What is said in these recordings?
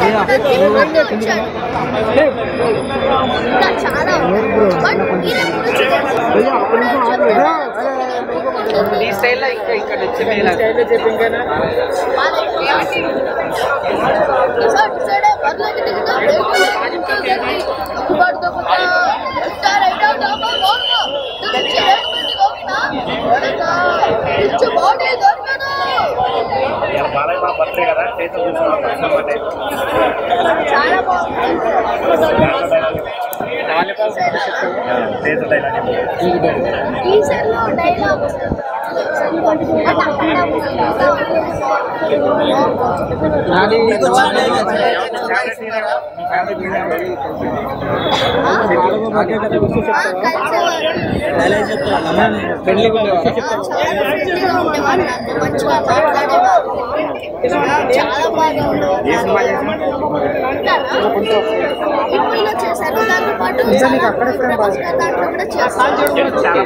ప్రతి మంది వచ్చారు ఇంకా చాలా బట్ ఈయన గురించి ఈ స్టైల్లో ఇంకా ఇక్కడ వచ్చిన ఇలా బాలయ్య బాబు బర్త్డే కదా చేతులు చూసుకోవాలి ప్రశ్న టైప్ చాలా బాగుంది చేతులు డైలాగ్ టీజర్లో డైలాగ్ మంచిగా మాట్లాడేవారు చాలా బాగా మూవీలో చేశారు దాంతో పాటు ప్రభాస్ గారు దాంట్లో కూడా చేశారు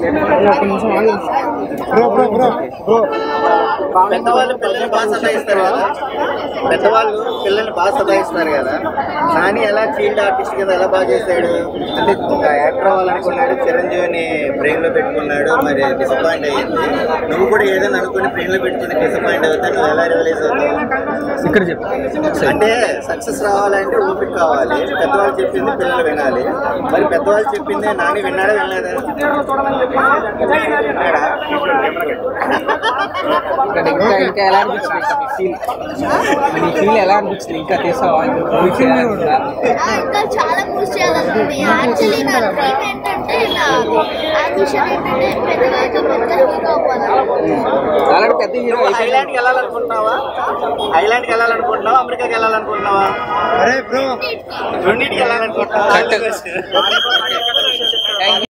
పెద్దవాళ్ళు పిల్లల్ని బాగా సతాయిస్తారు కదా పెద్దవాళ్ళు పిల్లల్ని బాగా సతాయిస్తారు కదా నాని ఎలా ఫీల్డ్ ఆర్టిస్ట్ కింద ఎలా బాగా చేశాడు అంటే ఒక యాక్టర్ అవ్వాలనుకున్నాడు చిరంజీవిని బ్రెయిన్ లో పెట్టుకున్నాడు మరి డిసప్పాయింట్ అయ్యింది నువ్వు కూడా ఏదైనా అనుకుని బ్రెయిన్ లో పెట్టుకుని డిసప్పాయింట్ అవుతా నువ్వు ఎలా రివలైజ్ అవుతావు ఇక్కడ చెప్పు అంటే సక్సెస్ రావాలంటే ఓపిక కావాలి పెద్దవాళ్ళు చెప్పింది పిల్లలు వినాలి మరి పెద్దవాళ్ళు చెప్పింది నాని విన్నాడా వినలేదా విన్నాడా? ఇక్కడ ఇంకా ఇంకా ఎలా అనిపించింది ఇంకా మీ ఫీల్ మీ ఫీల్ ఎలా అనిపించింది ఇంకా తీసావా మూవీ చేయాలనుకుంటా ఆ, ఇంకా చాలా మూవీస్ చేయాలనుకుంది యాక్చువల్లీ నా డ్రీమ్ ఏంటంటే నా అంబిషన్ ఏంటంటే పెద్దగా అయితే పెద్ద హీరో అవ్వాలి అలాంటి పెద్ద హీరో నువ్వు ఐలాండ్కి వెళ్ళాలనుకుంటున్నావా ఐలాండ్కి వెళ్ళాలనుకుంటున్నావా అమెరికాకి వెళ్ళాలనుకుంటున్నావా అరే బ్రో రెండింటికి వెళ్ళాలనుకుంటున్నావా Cut. Thank you